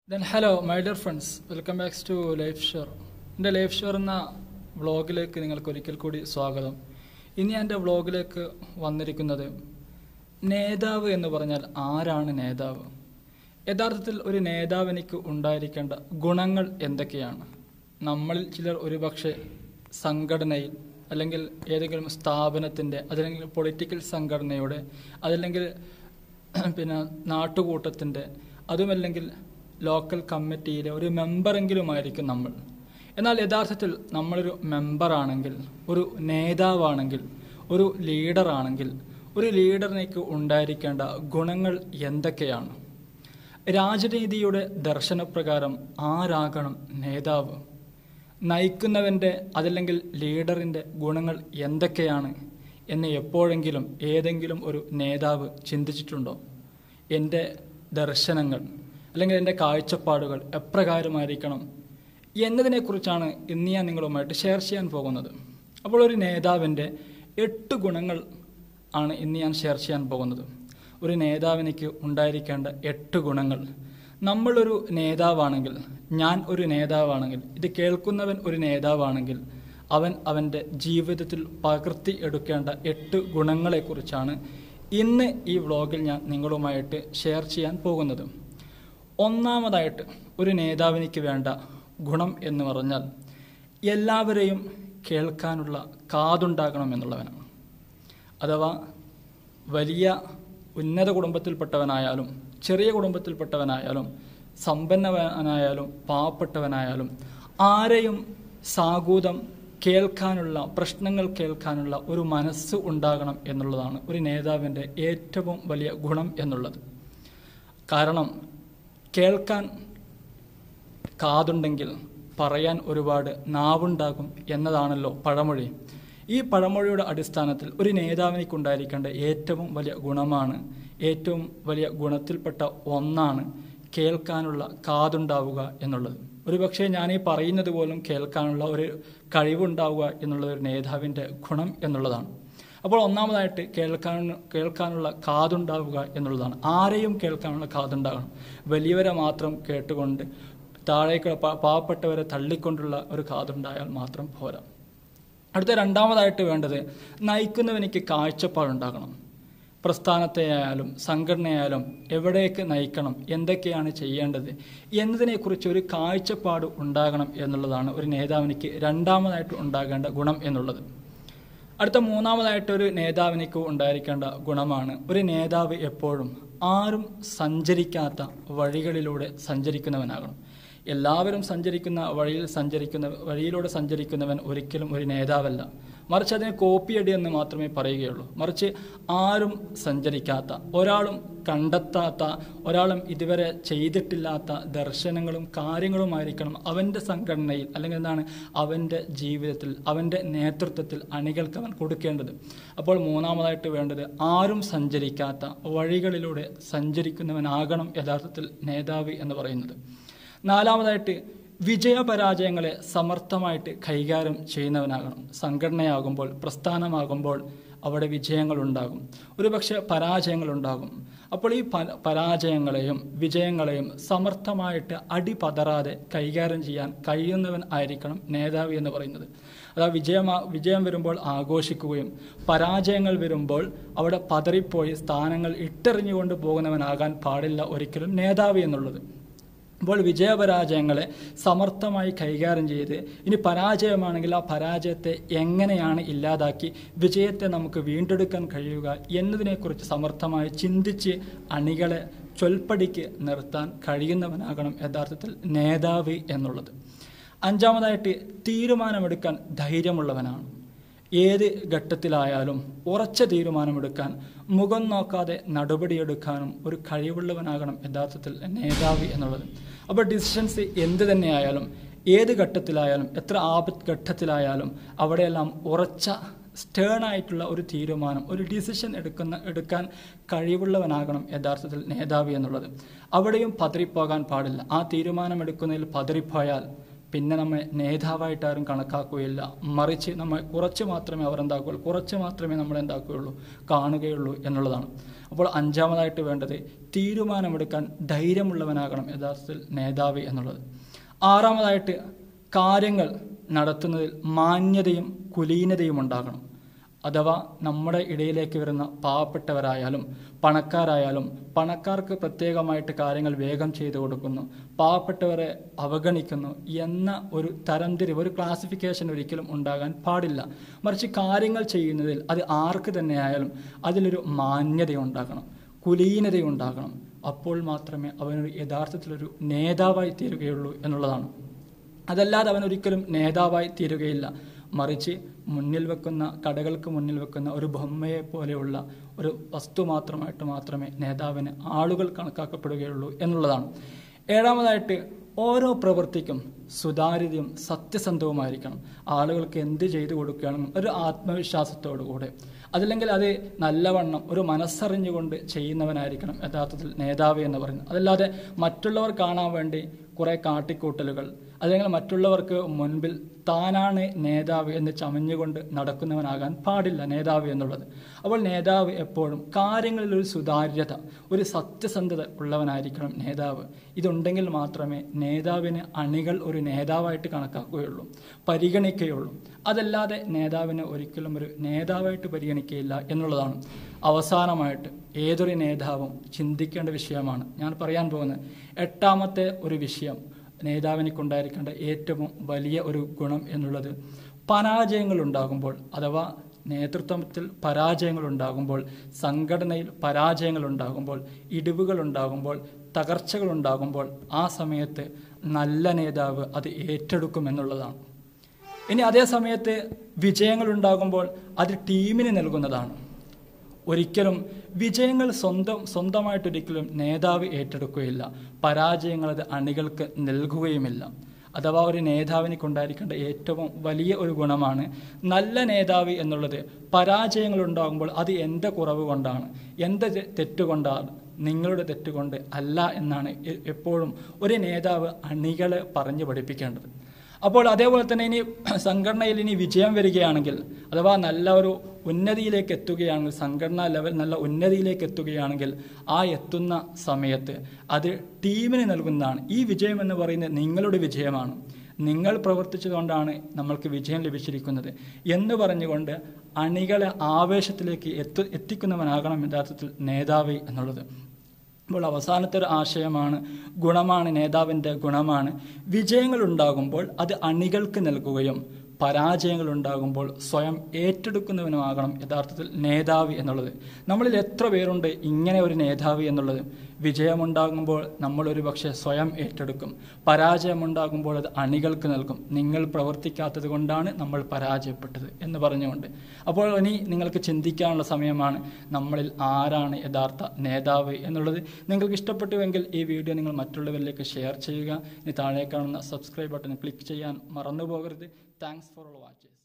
then hello my dear friends welcome backs to life share എൻ്റെ life share എന്ന വ്ളോഗിലേക്ക് നിങ്ങൾക്ക് ഒരിക്കൽ കൂടി സ്വാഗതം ഇനി എൻ്റെ വ്ളോഗിലേക്ക് വന്നിരിക്കുന്നത് നേതാവ് എന്ന് പറഞ്ഞാൽ ആരാണ് നേതാവ് യഥാർത്ഥത്തിൽ ഒരു നേതാവ് എനിക്ക് ഉണ്ടായിരിക്കേണ്ട ഗുണങ്ങൾ എന്തൊക്കെയാണ് നമ്മളിൽ ചിലർ ഒരുപക്ഷെ സംഘടനയിൽ അല്ലെങ്കിൽ ഏതെങ്കിലും സ്ഥാപനത്തിൻ്റെ അതല്ലെങ്കിൽ പൊളിറ്റിക്കൽ സംഘടനയുടെ അതല്ലെങ്കിൽ പിന്നെ നാട്ടുകൂട്ടത്തിൻ്റെ അതുമല്ലെങ്കിൽ ലോക്കൽ കമ്മിറ്റിയിലെ ഒരു മെമ്പറെങ്കിലുമായിരിക്കും നമ്മൾ എന്നാൽ യഥാർത്ഥത്തിൽ നമ്മളൊരു മെമ്പറാണെങ്കിൽ ഒരു നേതാവാണെങ്കിൽ ഒരു ലീഡറാണെങ്കിൽ ഒരു ലീഡറിനേക്ക് ഉണ്ടായിരിക്കേണ്ട ഗുണങ്ങൾ എന്തൊക്കെയാണ് രാജനീതിയുടെ ദർശനപ്രകാരം ആരാകണം നേതാവ് നയിക്കുന്നവൻ്റെ അതല്ലെങ്കിൽ ലീഡറിൻ്റെ ഗുണങ്ങൾ എന്തൊക്കെയാണ് എന്ന് എപ്പോഴെങ്കിലും ഏതെങ്കിലും ഒരു നേതാവ് ചിന്തിച്ചിട്ടുണ്ടോ എൻ്റെ ദർശനങ്ങൾ അല്ലെങ്കിൽ എൻ്റെ കാഴ്ചപ്പാടുകൾ എപ്രകാരമായിരിക്കണം എന്നതിനെക്കുറിച്ചാണ് ഇന്ന് ഞാൻ നിങ്ങളുമായിട്ട് ഷെയർ ചെയ്യാൻ പോകുന്നത് അപ്പോൾ ഒരു നേതാവിൻ്റെ എട്ട് ഗുണങ്ങൾ ആണ് ഇന്ന് ഞാൻ ഷെയർ ചെയ്യാൻ പോകുന്നത് ഒരു നേതാവിനേക്ക് ഉണ്ടായിരിക്കേണ്ട എട്ട് ഗുണങ്ങൾ നമ്മളൊരു നേതാവാണെങ്കിൽ ഞാൻ ഒരു നേതാവാണെങ്കിൽ ഇത് കേൾക്കുന്നവൻ ഒരു നേതാവാണെങ്കിൽ അവൻ അവൻ്റെ ജീവിതത്തിൽ പകർത്തി എടുക്കേണ്ട എട്ട് ഗുണങ്ങളെക്കുറിച്ചാണ് ഇന്ന് ഈ വ്ളോഗിൽ ഞാൻ നിങ്ങളുമായിട്ട് ഷെയർ ചെയ്യാൻ പോകുന്നത് ഒന്നാമതായിട്ട് ഒരു നേതാവിനിക്ക് വേണ്ട ഗുണം എന്ന് പറഞ്ഞാൽ എല്ലാവരെയും കേൾക്കാനുള്ള കാതുണ്ടാകണം എന്നുള്ളവനാണ് അഥവാ വലിയ ഉന്നത കുടുംബത്തിൽപ്പെട്ടവനായാലും ചെറിയ കുടുംബത്തിൽപ്പെട്ടവനായാലും സമ്പന്നവനായാലും പാവപ്പെട്ടവനായാലും ആരെയും സാഗൂതം കേൾക്കാനുള്ള പ്രശ്നങ്ങൾ കേൾക്കാനുള്ള ഒരു മനസ്സ് ഉണ്ടാകണം എന്നുള്ളതാണ് ഒരു നേതാവിൻ്റെ ഏറ്റവും വലിയ ഗുണം എന്നുള്ളത് കാരണം കേൾക്കാൻ കാതുണ്ടെങ്കിൽ പറയാൻ ഒരുപാട് നാവുണ്ടാകും എന്നതാണല്ലോ പഴമൊഴി ഈ പഴമൊഴിയുടെ അടിസ്ഥാനത്തിൽ ഒരു നേതാവിനേക്കുണ്ടായിരിക്കേണ്ട ഏറ്റവും വലിയ ഗുണമാണ് ഏറ്റവും വലിയ ഗുണത്തിൽപ്പെട്ട ഒന്നാണ് കേൾക്കാനുള്ള കാതുണ്ടാവുക എന്നുള്ളത് ഒരുപക്ഷെ ഞാൻ ഈ പറയുന്നത് പോലും കേൾക്കാനുള്ള ഒരു കഴിവുണ്ടാവുക എന്നുള്ളത് ഒരു നേതാവിൻ്റെ ഗുണം എന്നുള്ളതാണ് അപ്പോൾ ഒന്നാമതായിട്ട് കേൾക്കാൻ കേൾക്കാനുള്ള കാതുണ്ടാവുക എന്നുള്ളതാണ് ആരെയും കേൾക്കാനുള്ള കാതുണ്ടാകണം വലിയവരെ മാത്രം കേട്ടുകൊണ്ട് താഴേക്ക് പാവപ്പെട്ടവരെ തള്ളിക്കൊണ്ടുള്ള ഒരു കാതുണ്ടായാൽ മാത്രം പോരാ അടുത്ത രണ്ടാമതായിട്ട് വേണ്ടത് നയിക്കുന്നവനിക്ക് കാഴ്ചപ്പാടുണ്ടാകണം പ്രസ്ഥാനത്തെയായാലും സംഘടനയായാലും എവിടേക്ക് നയിക്കണം എന്തൊക്കെയാണ് ചെയ്യേണ്ടത് എന്നതിനെക്കുറിച്ച് ഒരു കാഴ്ചപ്പാട് ഉണ്ടാകണം എന്നുള്ളതാണ് ഒരു നേതാവിനിക്ക് രണ്ടാമതായിട്ട് ഉണ്ടാകേണ്ട ഗുണം എന്നുള്ളത് അടുത്ത മൂന്നാമതായിട്ട് ഒരു നേതാവിനിക്ക് ഉണ്ടായിരിക്കേണ്ട ഗുണമാണ് ഒരു നേതാവ് എപ്പോഴും ആരും സഞ്ചരിക്കാത്ത വഴികളിലൂടെ സഞ്ചരിക്കുന്നവനാകണം എല്ലാവരും സഞ്ചരിക്കുന്ന വഴിയിൽ സഞ്ചരിക്കുന്ന വഴിയിലൂടെ സഞ്ചരിക്കുന്നവൻ ഒരിക്കലും ഒരു നേതാവല്ല മറിച്ച് അതിനെ കോപ്പിയടി എന്ന് മാത്രമേ പറയുകയുള്ളൂ മറിച്ച് ആരും സഞ്ചരിക്കാത്ത ഒരാളും കണ്ടെത്താത്ത ഒരാളും ഇതുവരെ ചെയ്തിട്ടില്ലാത്ത ദർശനങ്ങളും കാര്യങ്ങളുമായിരിക്കണം അവൻ്റെ സംഘടനയിൽ അല്ലെങ്കിൽ എന്താണ് അവൻ്റെ ജീവിതത്തിൽ അവൻ്റെ നേതൃത്വത്തിൽ അണികൾക്ക് അവൻ കൊടുക്കേണ്ടത് അപ്പോൾ മൂന്നാമതായിട്ട് വേണ്ടത് ആരും സഞ്ചരിക്കാത്ത വഴികളിലൂടെ സഞ്ചരിക്കുന്നവനാകണം യഥാർത്ഥത്തിൽ നേതാവ് എന്ന് പറയുന്നത് നാലാമതായിട്ട് വിജയപരാജയങ്ങളെ സമർത്ഥമായിട്ട് കൈകാര്യം ചെയ്യുന്നവനാകണം സംഘടനയാകുമ്പോൾ പ്രസ്ഥാനമാകുമ്പോൾ അവിടെ വിജയങ്ങളുണ്ടാകും ഒരുപക്ഷെ പരാജയങ്ങളുണ്ടാകും അപ്പോൾ ഈ പരാജയങ്ങളെയും വിജയങ്ങളെയും സമർത്ഥമായിട്ട് അടിപതറാതെ കൈകാര്യം ചെയ്യാൻ കഴിയുന്നവൻ ആയിരിക്കണം നേതാവ് എന്ന് പറയുന്നത് അതാ വിജയമാ വിജയം വരുമ്പോൾ ആഘോഷിക്കുകയും പരാജയങ്ങൾ വരുമ്പോൾ അവിടെ പതറിപ്പോയി സ്ഥാനങ്ങൾ ഇട്ടെറിഞ്ഞുകൊണ്ട് പോകുന്നവനാകാൻ പാടില്ല ഒരിക്കലും നേതാവ് എന്നുള്ളത് അപ്പോൾ വിജയപരാജയങ്ങളെ സമർത്ഥമായി കൈകാര്യം ചെയ്ത് ഇനി പരാജയമാണെങ്കിൽ ആ പരാജയത്തെ എങ്ങനെയാണ് ഇല്ലാതാക്കി വിജയത്തെ നമുക്ക് വീണ്ടെടുക്കാൻ കഴിയുക എന്നതിനെക്കുറിച്ച് സമർത്ഥമായി ചിന്തിച്ച് അണികളെ ചൊൽപ്പടിക്ക് നിർത്താൻ കഴിയുന്നവനാകണം യഥാർത്ഥത്തിൽ നേതാവ് എന്നുള്ളത് അഞ്ചാമതായിട്ട് തീരുമാനമെടുക്കാൻ ധൈര്യമുള്ളവനാണ് ഏത് ഘട്ടത്തിലായാലും ഉറച്ച തീരുമാനമെടുക്കാൻ മുഖം നോക്കാതെ നടപടിയെടുക്കാനും ഒരു കഴിവുള്ളവനാകണം യഥാർത്ഥത്തിൽ നേതാവ് എന്നുള്ളത് അപ്പോൾ ഡിസിഷൻസ് എന്ത് തന്നെയായാലും ഏത് ഘട്ടത്തിലായാലും എത്ര ആപത്ത് ഘട്ടത്തിലായാലും അവിടെയെല്ലാം ഉറച്ച സ്റ്റേൺ ആയിട്ടുള്ള ഒരു തീരുമാനം ഒരു ഡിസിഷൻ എടുക്കുന്ന എടുക്കാൻ കഴിവുള്ളവനാകണം യഥാർത്ഥത്തിൽ നേതാവ് എന്നുള്ളത് അവിടെയും പതറിപ്പോകാൻ പാടില്ല ആ തീരുമാനം എടുക്കുന്നതിൽ പതറിപ്പോയാൽ പിന്നെ നമ്മെ നേതാവായിട്ട് ആരും കണക്കാക്കുകയില്ല മറിച്ച് നമ്മൾ കുറച്ച് മാത്രമേ അവർ എന്താക്കുകയുള്ളൂ കുറച്ച് മാത്രമേ നമ്മൾ എന്താക്കുകയുള്ളൂ കാണുകയുള്ളൂ എന്നുള്ളതാണ് അപ്പോൾ അഞ്ചാമതായിട്ട് വേണ്ടത് തീരുമാനമെടുക്കാൻ ധൈര്യമുള്ളവനാകണം യഥാർത്ഥത്തിൽ നേതാവ് എന്നുള്ളത് ആറാമതായിട്ട് കാര്യങ്ങൾ നടത്തുന്നതിൽ മാന്യതയും കുലീനതയും ഉണ്ടാകണം അഥവാ നമ്മുടെ ഇടയിലേക്ക് വരുന്ന പാവപ്പെട്ടവരായാലും പണക്കാരായാലും പണക്കാർക്ക് പ്രത്യേകമായിട്ട് കാര്യങ്ങൾ വേഗം ചെയ്തു കൊടുക്കുന്നു പാവപ്പെട്ടവരെ അവഗണിക്കുന്നു എന്ന ഒരു തരംതിരിവ് ഒരു ക്ലാസിഫിക്കേഷൻ ഒരിക്കലും ഉണ്ടാകാൻ പാടില്ല മറിച്ച് കാര്യങ്ങൾ ചെയ്യുന്നതിൽ അത് ആർക്ക് തന്നെയായാലും അതിലൊരു മാന്യത ഉണ്ടാകണം കുലീനത ഉണ്ടാകണം അപ്പോൾ മാത്രമേ അവനൊരു യഥാർത്ഥത്തിലൊരു നേതാവായി തീരുകയുള്ളൂ എന്നുള്ളതാണ് അതല്ലാതെ അവൻ ഒരിക്കലും നേതാവായി തീരുകയില്ല മറിച്ച് മുന്നിൽ വെക്കുന്ന കടകൾക്ക് മുന്നിൽ വെക്കുന്ന ഒരു ബൊമ്മയെ പോലെയുള്ള ഒരു വസ്തു മാത്രമായിട്ട് മാത്രമേ നേതാവിന് ആളുകൾ കണക്കാക്കപ്പെടുകയുള്ളൂ എന്നുള്ളതാണ് ഏഴാമതായിട്ട് ഓരോ പ്രവൃത്തിക്കും സുതാര്യതയും സത്യസന്ധവുമായിരിക്കണം ആളുകൾക്ക് എന്ത് ചെയ്തു കൊടുക്കുകയാണെന്നും ഒരു ആത്മവിശ്വാസത്തോടു കൂടെ അതല്ലെങ്കിൽ അത് നല്ലവണ്ണം ഒരു മനസ്സറിഞ്ഞുകൊണ്ട് ചെയ്യുന്നവനായിരിക്കണം യഥാർത്ഥത്തിൽ നേതാവ് എന്ന് പറയുന്നത് അതല്ലാതെ മറ്റുള്ളവർ കാണാൻ വേണ്ടി കുറേ കാട്ടിക്കൂട്ടലുകൾ അല്ലെങ്കിൽ മറ്റുള്ളവർക്ക് മുൻപിൽ താനാണ് നേതാവ് എന്ന് ചമഞ്ഞുകൊണ്ട് നടക്കുന്നവനാകാൻ പാടില്ല നേതാവ് എന്നുള്ളത് അപ്പോൾ നേതാവ് എപ്പോഴും കാര്യങ്ങളിൽ ഒരു സുതാര്യത ഒരു സത്യസന്ധത ഉള്ളവനായിരിക്കണം നേതാവ് ഇതുണ്ടെങ്കിൽ മാത്രമേ നേതാവിന് അണികൾ ഒരു നേതാവായിട്ട് കണക്കാക്കുകയുള്ളൂ പരിഗണിക്കുകയുള്ളൂ അതല്ലാതെ നേതാവിനെ ഒരിക്കലും ഒരു നേതാവായിട്ട് പരിഗണിക്കുകയില്ല എന്നുള്ളതാണ് അവസാനമായിട്ട് ഏതൊരു നേതാവും ചിന്തിക്കേണ്ട വിഷയമാണ് ഞാൻ പറയാൻ പോകുന്നത് എട്ടാമത്തെ ഒരു വിഷയം നേതാവിനെക്കൊണ്ടായിരിക്കേണ്ട ഏറ്റവും വലിയ ഒരു ഗുണം എന്നുള്ളത് പരാജയങ്ങൾ ഉണ്ടാകുമ്പോൾ അഥവാ നേതൃത്വത്തിൽ പരാജയങ്ങൾ ഉണ്ടാകുമ്പോൾ സംഘടനയിൽ പരാജയങ്ങൾ ഉണ്ടാകുമ്പോൾ ഇടിവുകൾ ഉണ്ടാകുമ്പോൾ തകർച്ചകൾ ഉണ്ടാകുമ്പോൾ ആ സമയത്ത് നല്ല നേതാവ് അത് ഏറ്റെടുക്കും എന്നുള്ളതാണ് ഇനി അതേ സമയത്ത് വിജയങ്ങൾ ഉണ്ടാകുമ്പോൾ അത് ടീമിന് നൽകുന്നതാണ് ഒരിക്കലും വിജയങ്ങൾ സ്വന്തം സ്വന്തമായിട്ടൊരിക്കലും നേതാവ് ഏറ്റെടുക്കുകയില്ല പരാജയങ്ങൾ അത് അണികൾക്ക് നൽകുകയുമില്ല അഥവാ ഒരു നേതാവിനെ കൊണ്ടായിരിക്കേണ്ട ഏറ്റവും വലിയ ഒരു ഗുണമാണ് നല്ല നേതാവ് എന്നുള്ളത് പരാജയങ്ങൾ ഉണ്ടാകുമ്പോൾ അത് എൻ്റെ കുറവ് കൊണ്ടാണ് എൻ്റെ തെ- തെറ്റുകൊണ്ടാണ് നിങ്ങളുടെ തെറ്റുകൊണ്ട് അല്ല എന്നാണ് എ- എപ്പോഴും ഒരു നേതാവ് അണികളെ പറഞ്ഞു പഠിപ്പിക്കേണ്ടത് അപ്പോൾ അതേപോലെ തന്നെ ഇനി സംഘടനയിൽ ഇനി വിജയം വരികയാണെങ്കിൽ അഥവാ നല്ല ഒരു ഉന്നതിയിലേക്ക് എത്തുകയാണെങ്കിൽ സംഘടനാ ലെവൽ നല്ല ഉന്നതിയിലേക്ക് എത്തുകയാണെങ്കിൽ ആ എത്തുന്ന സമയത്ത് അത് ടീമിന് നൽകുന്നതാണ് ഈ വിജയം എന്ന് പറയുന്നത് നിങ്ങളുടെ വിജയമാണ് നിങ്ങൾ പ്രവർത്തിച്ചതുകൊണ്ടാണ് നമ്മൾക്ക് വിജയം ലഭിച്ചിരിക്കുന്നത് എന്ന് പറഞ്ഞുകൊണ്ട് അണികളെ ആവേശത്തിലേക്ക് എത്തു എത്തിക്കുന്നവനാകണം യഥാർത്ഥത്തിൽ നേതാവ് എന്നുള്ളത് അപ്പോൾ അവസാനത്തെ ഒരു ആശയമാണ് ഗുണമാണ് നേതാവിൻ്റെ ഗുണമാണ് വിജയങ്ങൾ ഉണ്ടാകുമ്പോൾ അത് അണികൾക്ക് നൽകുകയും പരാജയങ്ങൾ ഉണ്ടാകുമ്പോൾ സ്വയം ഏറ്റെടുക്കുന്നവനുമാകണം യഥാർത്ഥത്തിൽ നേതാവ് എന്നുള്ളത് നമ്മളിൽ എത്ര പേരുണ്ട് ഇങ്ങനെ ഒരു നേതാവ് എന്നുള്ളത് വിജയമുണ്ടാകുമ്പോൾ നമ്മൾ ഒരു പക്ഷേ സ്വയം ഏറ്റെടുക്കും പരാജയമുണ്ടാകുമ്പോൾ അത് അണികൾക്ക് നൽകും നിങ്ങൾ പ്രവർത്തിക്കാത്തത് കൊണ്ടാണ് നമ്മൾ പരാജയപ്പെട്ടത് എന്ന് പറഞ്ഞുകൊണ്ട് അപ്പോൾ ഇനി നിങ്ങൾക്ക് ചിന്തിക്കാനുള്ള സമയമാണ് നമ്മളിൽ ആരാണ് യഥാർത്ഥ നേതാവ് എന്നുള്ളത് നിങ്ങൾക്ക് ഇഷ്ടപ്പെട്ടുവെങ്കിൽ ഈ വീഡിയോ നിങ്ങൾ മറ്റുള്ളവരിലേക്ക് ഷെയർ ചെയ്യുക ഇനി താഴെ കാണുന്ന സബ്സ്ക്രൈബ് ബട്ടൺ ക്ലിക്ക് ചെയ്യാൻ മറന്നു പോകരുത് താങ്ക്സ് ഫോർ ഓൾ വാച്ചേഴ്സ്